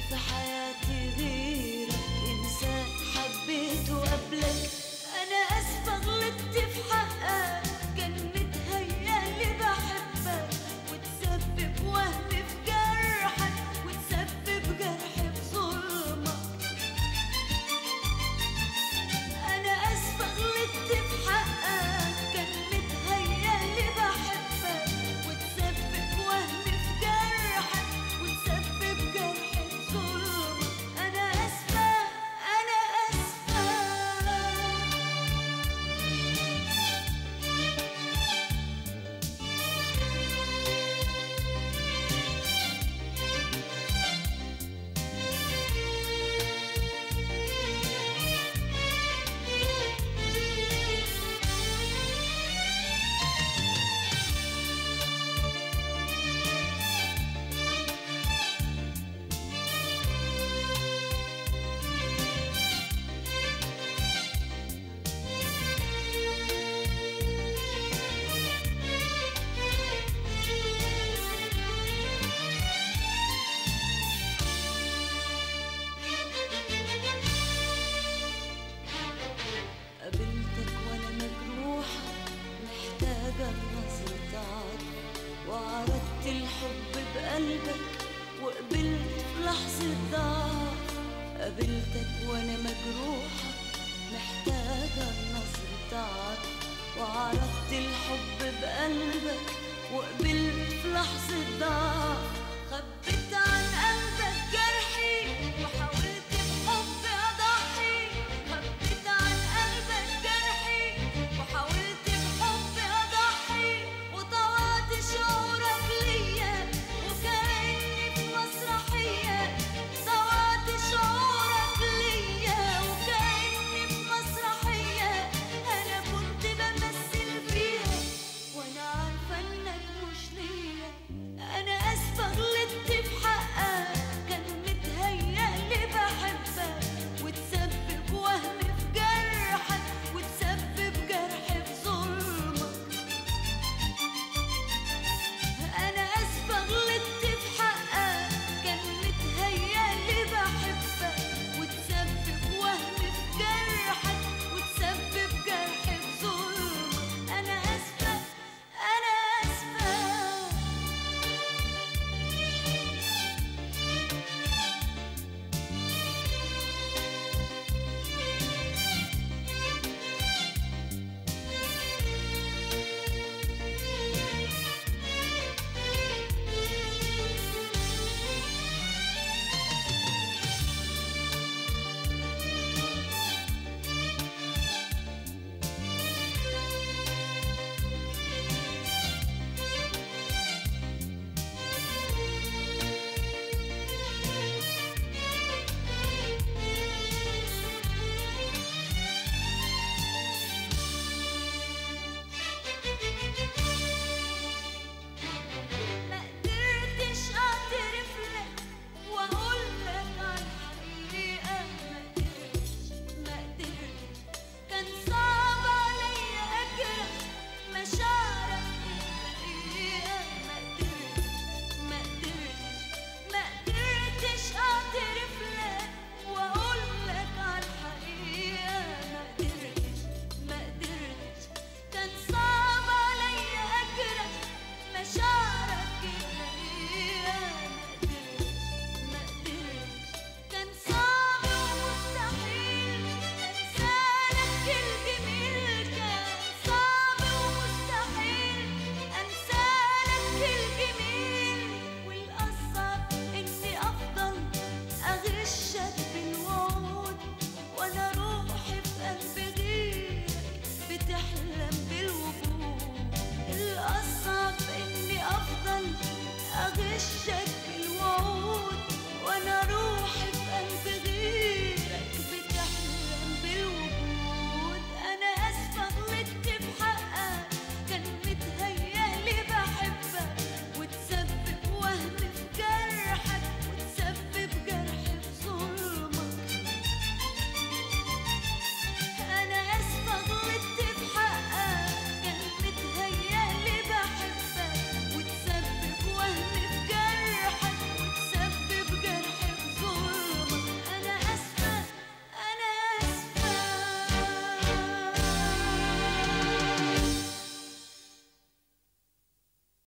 في حياتي غيرك إنسان حبيته قبلك أنا أسفة غلطت في حقك كان متهيألي بحبك وتسبب وهم في جرحك وتسبب جرح في ظلمك أنا أسفة غلطت في حقك كان متهيألي بحبك وتسبب وهم في جرحك وتسبب جرح في ظلمك أنا أسفة أنا أسفة قابلتك وانا مجروحة محتاجة لنظرة عطف وعرضت الحب بقلبك وقبلت في لحظة ضعف قابلتك وانا مجروحة محتاجة لنظرة عطف وعرضت الحب بقلبك وقبلت في لحظة ضعف خبيت